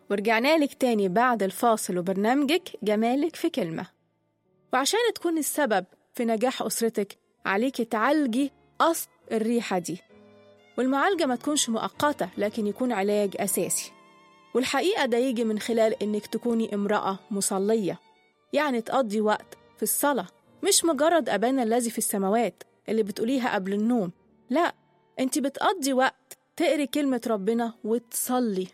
ورجعنا لك تاني بعد الفاصل وبرنامجك جمالك في كلمة وعشان تكون السبب في نجاح أسرتك عليك تعالجي أصل الريحة دي والمعالجة ما تكونش مؤقتة لكن يكون علاج أساسي والحقيقة ده يجي من خلال إنك تكوني امرأة مصلية يعني تقضي وقت في الصلاة مش مجرد أبانا الذي في السماوات اللي بتقوليها قبل النوم لا انت بتقضي وقت تقري كلمة ربنا وتصلي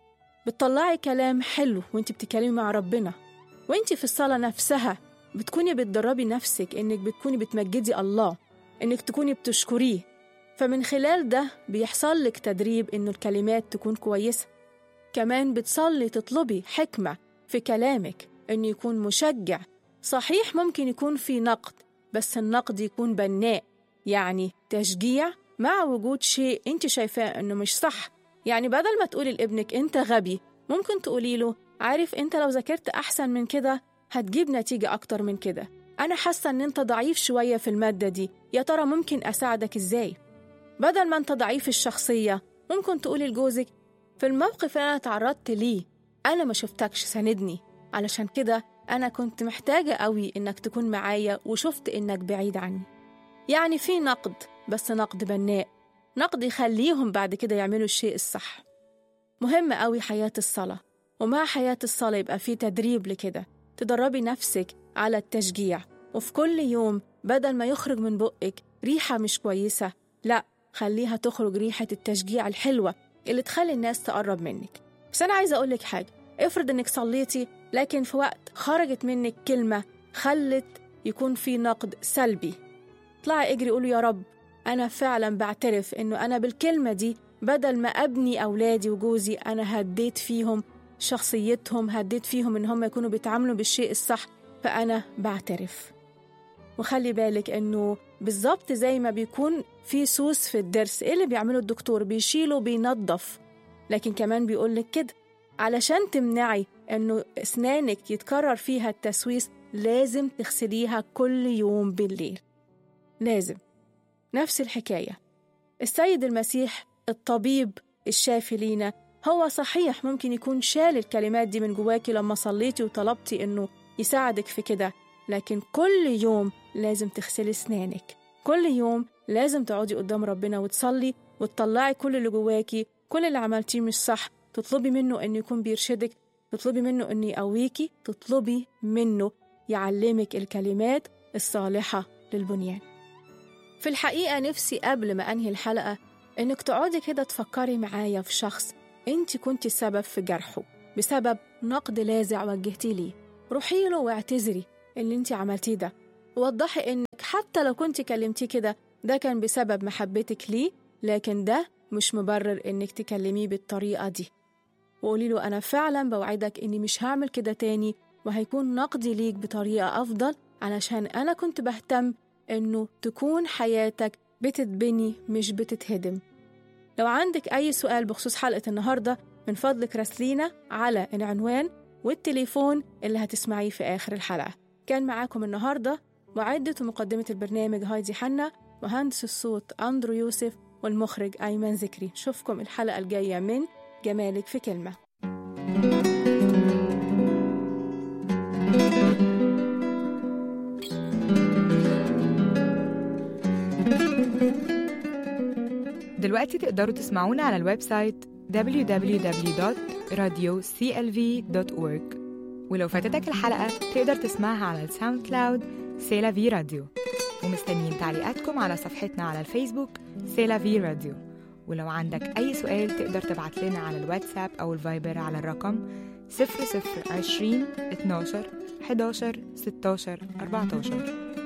بتطلعي كلام حلو وانت بتتكلمي مع ربنا وانت في الصلاة نفسها بتكوني بتدربي نفسك انك بتكوني بتمجدي الله انك تكوني بتشكريه فمن خلال ده بيحصل لك تدريب انه الكلمات تكون كويسة كمان بتصلي تطلبي حكمة في كلامك انه يكون مشجع صحيح ممكن يكون في نقد بس النقد يكون بناء يعني تشجيع مع وجود شيء انت شايفاه انه مش صح يعني بدل ما تقولي لابنك انت غبي ممكن تقولي له عارف انت لو ذاكرت احسن من كده هتجيب نتيجة اكتر من كده انا حاسة ان انت ضعيف شوية في المادة دي يا ترى ممكن اساعدك ازاي بدل ما انت ضعيف الشخصية ممكن تقولي لجوزك في الموقف اللي انا تعرضت ليه انا ما شفتكش ساندني علشان كده انا كنت محتاجة قوي انك تكون معايا وشفت انك بعيد عني يعني في نقد بس نقد بناء نقد يخليهم بعد كده يعملوا الشيء الصح مهم قوي حياة الصلاة ومع حياة الصلاة يبقى في تدريب لكده تدربي نفسك على التشجيع وفي كل يوم بدل ما يخرج من بقك ريحة مش كويسة لا خليها تخرج ريحة التشجيع الحلوة اللي تخلي الناس تقرب منك بس أنا عايزة أقولك حاجة افرض إنك صليتي لكن في وقت خرجت منك كلمة خلت يكون في نقد سلبي اطلعي اجري قولي يا رب أنا فعلا بعترف إنه أنا بالكلمة دي بدل ما أبني أولادي وجوزي أنا هديت فيهم شخصيتهم هديت فيهم إن هم يكونوا بيتعاملوا بالشيء الصح فأنا بعترف وخلي بالك إنه بالظبط زي ما بيكون في سوس في الضرس إيه اللي بيعمله الدكتور بيشيله بينظف لكن كمان بيقولك كده علشان تمنعي إنه أسنانك يتكرر فيها التسويس لازم تغسليها كل يوم بالليل لازم نفس الحكاية السيد المسيح الطبيب الشافي لينا هو صحيح ممكن يكون شال الكلمات دي من جواكي لما صليتي وطلبتي إنه يساعدك في كده لكن كل يوم لازم تغسلي أسنانك كل يوم لازم تقعدي قدام ربنا وتصلي وتطلعي كل اللي جواكي كل اللي عملتيه مش صح تطلبي منه إنه يكون بيرشدك تطلبي منه إنه يقويكي تطلبي منه يعلمك الكلمات الصالحة للبنيان في الحقيقة نفسي قبل ما أنهي الحلقة إنك تقعدي كده تفكري معايا في شخص أنت كنت السبب في جرحه بسبب نقد لاذع وجهتي ليه روحي له واعتذري اللي أنت عملتيه ده وضحي إنك حتى لو كنت كلمتيه كده ده كان بسبب محبتك ليه لكن ده مش مبرر إنك تكلميه بالطريقة دي وقولي له أنا فعلا بوعدك إني مش هعمل كده تاني وهيكون نقدي ليك بطريقة أفضل علشان أنا كنت بهتم إنه تكون حياتك بتتبني مش بتتهدم لو عندك أي سؤال بخصوص حلقة النهاردة من فضلك راسلينا على العنوان والتليفون اللي هتسمعيه في آخر الحلقة كان معاكم النهاردة معدة ومقدمة البرنامج هايدي حنا مهندس الصوت أندرو يوسف والمخرج أيمن ذكري نشوفكم الحلقة الجاية من جمالك في كلمة دلوقتي تقدروا تسمعونا على الويب سايت www.radioclv.org ولو فاتتك الحلقة تقدر تسمعها على الساوند كلاود سيلا في راديو ومستنيين تعليقاتكم على صفحتنا على الفيسبوك سيلا في راديو ولو عندك أي سؤال تقدر تبعت لنا على الواتساب أو الفايبر على الرقم 0020 12 11 16 14